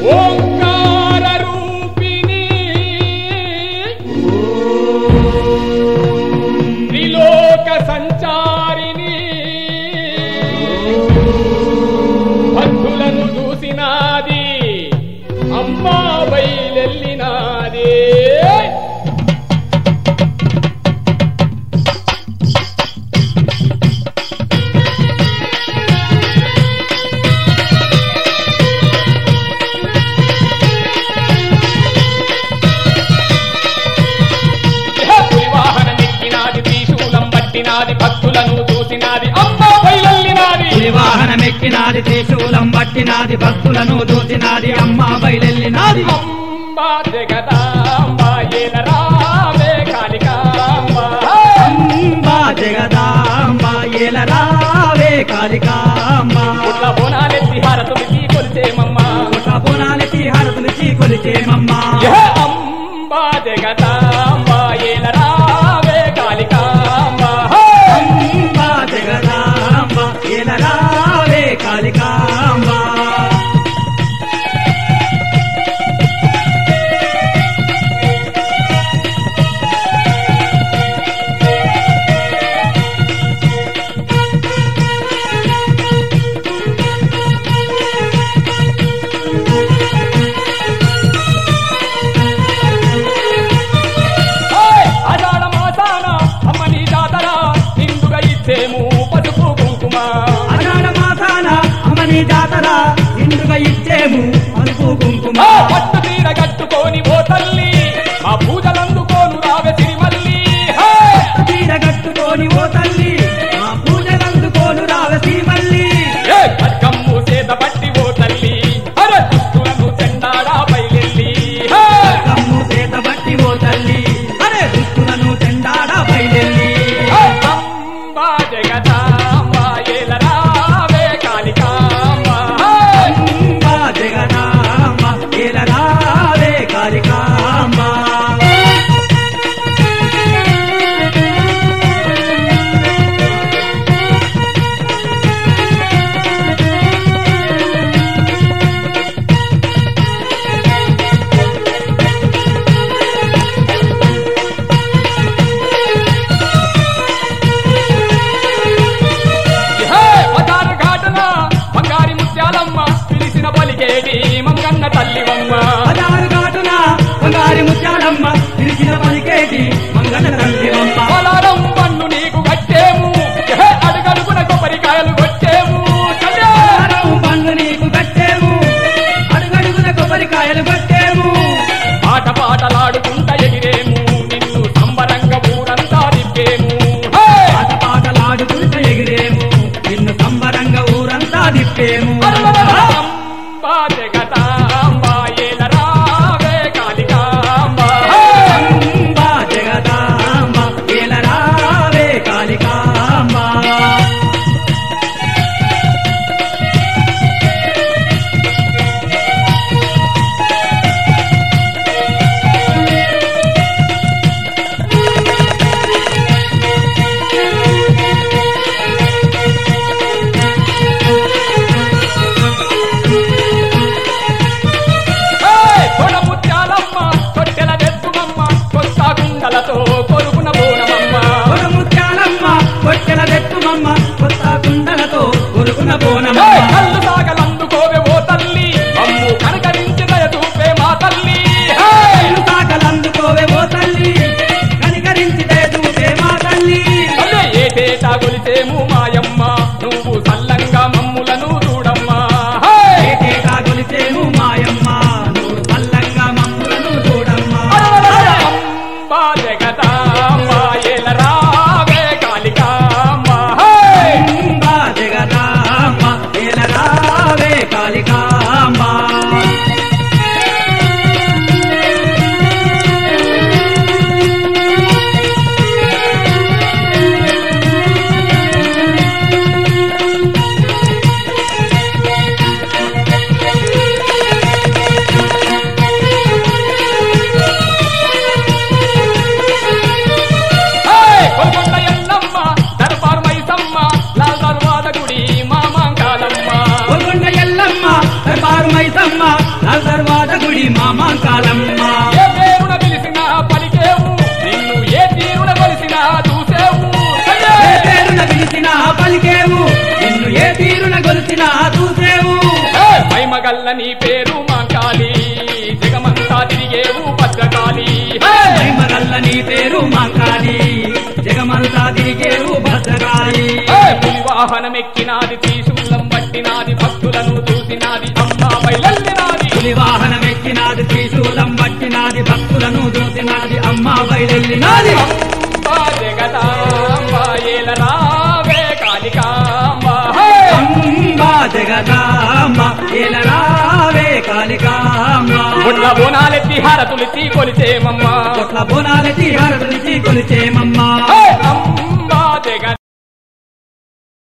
ఓంకార రూపిణి త్రిలోక సంచారిణి భక్తులను చూసినాది అమ్మా బయలెల్లినాది వాహనమెక్కినాది త్రిశూలం పట్టినాది భక్తులను చూసినాది అమ్మా బయలెల్లినాది వాహనమెక్కినాది త్రిశూలం పట్టినాది భక్తులను దూచినాది అమ్మ బయలెల్లినాది అంబా జగదాంబ ఏలరావే కాళికాంబ అంబా జగదాంబ ఏలరావే కాళికాంబ పుట్ల బోనాలెత్తి హారతులకి కొలిచేమమ్మ పుట్ట పునాలకి హారతులకి కొలిచేమమ్మ యహ అంబా జగదాంబ ఏలరావే కాళికాంబ అంబా జగదాంబ ఏలరావే కాళికాంబ ఓయ్! ఆషాఢ మాసాన అమ్మ నీ జాతర నిండుగా ఇచ్చేము పసుపు కుంకుమ అనాడ మాసాన అమని జాతర ఇండుగా ఇచ్చేము పలుపు కుంకుమ ఆ పట్టు తీర కట్టుకొని ఓ తల్లి మా పూజలందుకోను రావే సిరిమల్లి హే! తీర కట్టుకొని ఓ తల్లి మా పూజలందుకోను రావసి మల్లి ఏ ఖడ్గమ్ము చేత పట్టి ఓ తల్లి అర దుస్తులను చెండాడా బయలెల్లి హే! కమ్ము చేత బట్టి ఓ తల్లి అరే దుస్తులను చెండాడ బయలెల్లి హే! అంబా జగదాంబ ఏలరావే కాళికాంబ హే! అంబా జగదాంబ ఏలరావే కాళికాంబ హే! పదారు ఘాటున బంగారి ముత్యాలమ్మ పిలిచిన పలికేటి మంగన్న తల్లివమ్మ పదారు కాటున బంగారి ముత్యాలమ్మ పిలిచిన పలికేటి మంగళ తల్లివమ్మ పొలారం పన్ను నీకు కట్టేము హే! అడుగడుగున కొబ్బరికాయలు కొట్టేము చల్లే! ఆరం పండ్లు నీకు కట్టేము అడుగడుగున కొబ్బరికాయలు కొట్టేము పాట పాటలాడుకుంట ఎగిరేము నిన్ను సంబరంగా ఊరంతా తిప్పేము హే! పాట పాటలాడుకుంటూ ఎగిరేము నిన్ను సంబరంగా ఊరంతా తిప్పేము అంబా జగదాంబ ఏలరావే కాళికాంబ హే! అంబా జగదాంబ ఏలరావే కాళికాంబ హే! కొడ ముత్యాలమ్మ తొట్టెల వెత్తుమమ్మ కొత్త కుండలతో కొరుకున బోనమమ్మ కొన ముత్యాలమ్మ కొట్టెల వెట్టుమమ్మ కొత్త కుండలతో కొరుకున హే! బోనమ్మ కళ్ళు సాగలందుకోవే ఓ తల్లి అమ్ము కనకరించి దయ చూపే మా తల్లి హే! కళ్ళు తాకలందుకోవే ఓ తల్లి కనికరించి దయచూపే మా తల్లి తల్లి ఏటేటా గొలిచేము మాయమ్మ నువ్వు సల్లంగా మమ్ములను చూడమ్మా హే! ఏటేటా కొలిచేము మాయమ్మ నువ్వు చల్లంగా మమ్ములను చూడమ్మా అంబా జగదాంబ ఏలరావే కాళికాంబ హే! అంబా జగదాంబ ఏలరావే కాళికాంబ హే! కొల్గొండ ఎల్లమ్మ దర్బార్ మైసమ్మ లాల్ దర్వాద గుడి మామాంకాలమ్మ గోల్కొండ ఎల్లమ్మ కొలిచిన చూసేవు హే! మైమగల్ల నీ పేరు మాంకాలి జగమంతా తిరిగేవు భద్రకాళి హే! మగల్ల నీ పేరు మాంకాలి జగమంతా తిరిగేరు భద్రకాళి హే! పులి వాహనమెక్కినాది త్రిశూలం పట్టినాది భక్తులను చూసినాది అమ్మా బయలెల్లినాది పులి వాహనం ఎక్కినాది త్రిశూలం పట్టినాది భక్తులను చూసినాది అమ్మ బయలెల్లినాది అంబా జగదాంబ ఏలరావే కాళికాంబ హే! అంబా జగదాంబ ఏలరావే కాళికాంబ బొట్ల బోనాలెత్తి హారతులిచ్చి కొలిచేమమ్మా కొట్ల బోనాలెత్తి హారతులిచ్చి కొలిచేమమ్మా హే!